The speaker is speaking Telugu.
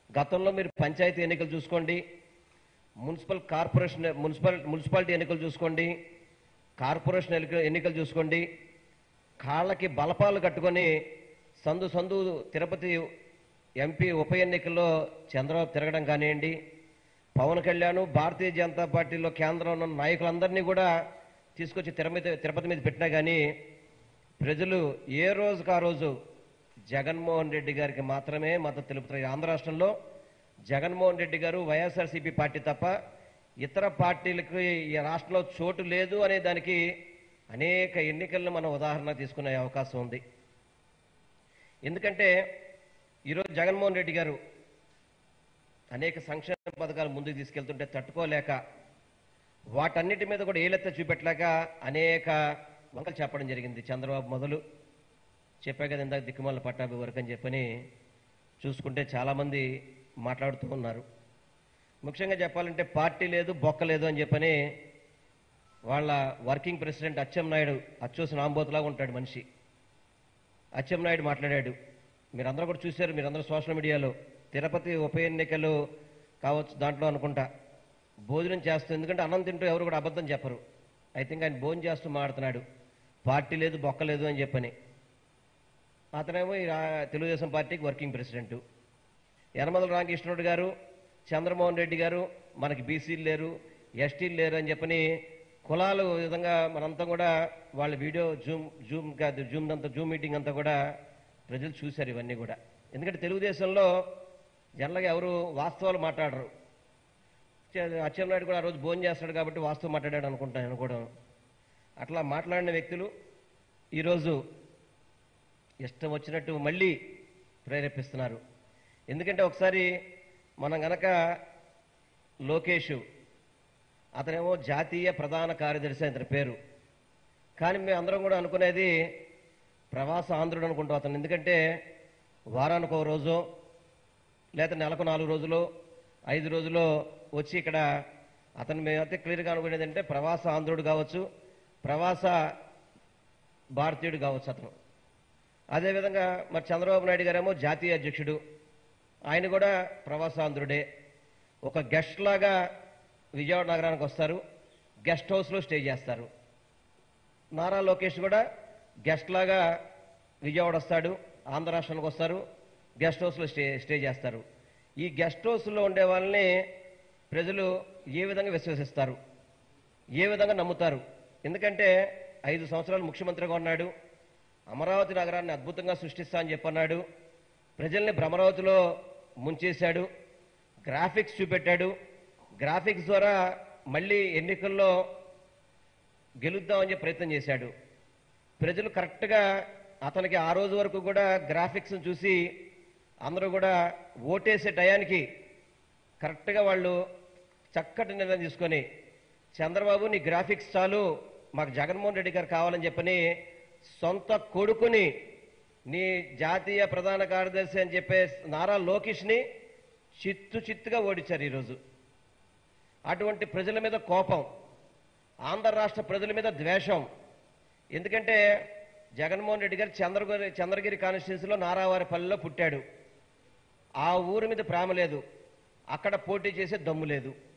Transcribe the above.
గతంలో మీరు పంచాయతీ ఎన్నికలు చూసుకోండి మున్సిపల్ కార్పొరేషన్ మున్సిపల్ మున్సిపాలిటీ ఎన్నికలు చూసుకోండి కార్పొరేషన్ ఎన్నిక- ఎన్నికలు చూసుకోండి కాళ్ళకి బలపాలు కట్టుకొని సందు సందు తిరుపతి ఎంపీ ఉప ఎన్నికల్లో చంద్రబాబు తిరగడం కానివ్వండి పవన్ కళ్యాణ్ భారతీయ జనతా పార్టీలో కేంద్రంలో ఉన్న నాయకులందరినీ కూడా తీసుకొచ్చి తిరుపతి తిరుపతి మీద పెట్టినా కానీ ప్రజలు ఏ రోజుకు ఆ రోజు జగన్మోహన్ రెడ్డి గారికి మాత్రమే మద్దతు తెలుపుతారు ఈ ఆంధ్ర రాష్ట్రంలో జగన్మోహన్ రెడ్డి గారు వైఎస్ఆర్సీపీ పార్టీ తప్ప ఇతర పార్టీలకు ఈ రాష్ట్రంలో చోటు లేదు అనే దానికి అనేక ఎన్నికలను మనం ఉదాహరణ తీసుకునే అవకాశం ఉంది ఎందుకంటే ఈరోజు జగన్మోహన్ రెడ్డి గారు అనేక సంక్షేమ పథకాలు ముందుకు తీసుకెళ్తుంటే తట్టుకోలేక వాటన్నిటి మీద కూడా ఏలెత్త చూపెట్టలేక అనేక వంకలు చెప్పడం జరిగింది చంద్రబాబు మొదలు చెప్పా కదా ఇందాక దిక్కుమాల పట్టాభి వరకు అని చెప్పని చూసుకుంటే చాలామంది మాట్లాడుతూ ఉన్నారు ముఖ్యంగా చెప్పాలంటే పార్టీ లేదు బొక్క లేదు అని చెప్పని వాళ్ళ వర్కింగ్ ప్రెసిడెంట్ అచ్చెన్నాయుడు అచ్చోసి నాంబోతులాగా ఉంటాడు మనిషి అచ్చెన్నాయుడు మాట్లాడాడు మీరందరూ కూడా చూశారు మీరందరూ సోషల్ మీడియాలో తిరుపతి ఉప ఎన్నికలు కావచ్చు దాంట్లో అనుకుంటా భోజనం చేస్తూ ఎందుకంటే అన్నం తింటూ ఎవరు కూడా అబద్ధం చెప్పరు ఐ థింక్ ఆయన భోజనం చేస్తూ మాడుతున్నాడు పార్టీ లేదు బొక్క లేదు అని చెప్పని అతనేమో ఈ రా- తెలుగుదేశం పార్టీకి వర్కింగ్ ప్రెసిడెంట్ యనమల రామకృష్ణుడు గారు చంద్రమోహన్ రెడ్డి గారు మనకి బీసీలు లేరు ఎస్టీలు లేరు అని చెప్పని కులాలు విధంగా మనంతా కూడా వాళ్ళ వీడియో జూమ్ జూమ్ కాదు జూమ్ అంతా జూమ్ మీటింగ్ అంతా కూడా ప్రజలు చూశారు ఇవన్నీ కూడా ఎందుకంటే తెలుగుదేశంలో జనరల్గా ఎవరు వాస్తవాలు మాట్లాడరు చే- అచ్చెన్నాయుడు కూడా ఆ రోజు భోజనం చేస్తాడు కాబట్టి వాస్తవం మాట్లాడాడు అనుకుంటాను అనుకోవడం అట్లా మాట్లాడిన వ్యక్తులు ఈరోజు ఇష్టం వచ్చినట్టు మళ్ళీ ప్రేరేపిస్తున్నారు ఎందుకంటే ఒకసారి మనం గనక లోకేష్ అతనేమో జాతీయ ప్రధాన కార్యదర్శి అతని పేరు కానీ మేము అందరం కూడా అనుకునేది ప్రవాస ఆంధ్రుడు అనుకుంటాం అతను ఎందుకంటే వారానికి ఒక రోజు లేదా నెలకు నాలుగు రోజులు ఐదు రోజులు వచ్చి ఇక్కడ అతను మేమైతే క్లియర్గా అనుకునేది అంటే ప్రవాస ఆంధ్రుడు కావచ్చు ప్రవాస భారతీయుడు కావచ్చు అతను అదేవిధంగా మరి చంద్రబాబు నాయుడు గారేమో జాతీయ అధ్యక్షుడు ఆయన కూడా ప్రవాసాంధ్రుడే ఒక గెస్ట్ లాగా విజయవాడ నగరానికి వస్తారు గెస్ట్ హౌస్లో స్టే చేస్తారు నారా లోకేష్ కూడా గెస్ట్ లాగా విజయవాడ వస్తాడు ఆంధ్ర రాష్ట్రానికి వస్తారు గెస్ట్ హౌస్లో స్టే స్టే చేస్తారు ఈ గెస్ట్ హౌస్లో ఉండే వాళ్ళని ప్రజలు ఏ విధంగా విశ్వసిస్తారు ఏ విధంగా నమ్ముతారు ఎందుకంటే ఐదు సంవత్సరాలు ముఖ్యమంత్రిగా ఉన్నాడు అమరావతి నగరాన్ని అద్భుతంగా సృష్టిస్తా అని చెప్పన్నాడు ప్రజల్ని భ్రమరావతిలో ముంచేశాడు గ్రాఫిక్స్ చూపెట్టాడు గ్రాఫిక్స్ ద్వారా మళ్ళీ ఎన్నికల్లో గెలుద్దామని చెప్పి ప్రయత్నం చేశాడు ప్రజలు కరెక్ట్గా అతనికి ఆ రోజు వరకు కూడా గ్రాఫిక్స్ చూసి అందరూ కూడా ఓటేసే టయానికి కరెక్ట్గా వాళ్ళు చక్కటి నిర్ణయం తీసుకొని చంద్రబాబు నీ గ్రాఫిక్స్ చాలు మాకు జగన్మోహన్ రెడ్డి గారు కావాలని చెప్పని సొంత కొడుకుని నీ జాతీయ ప్రధాన కార్యదర్శి అని చెప్పే నారా లోకేష్ని చిత్తు చిత్తుగా ఓడించారు ఈరోజు అటువంటి ప్రజల మీద కోపం ఆంధ్ర రాష్ట్ర ప్రజల మీద ద్వేషం ఎందుకంటే జగన్మోహన్ రెడ్డి గారు చంద్రగిరి చంద్రగిరి కాన్స్టిట్యూన్సీలో నారావారిపల్లిలో పుట్టాడు ఆ ఊరి మీద ప్రేమ లేదు అక్కడ పోటీ చేసే దమ్ము లేదు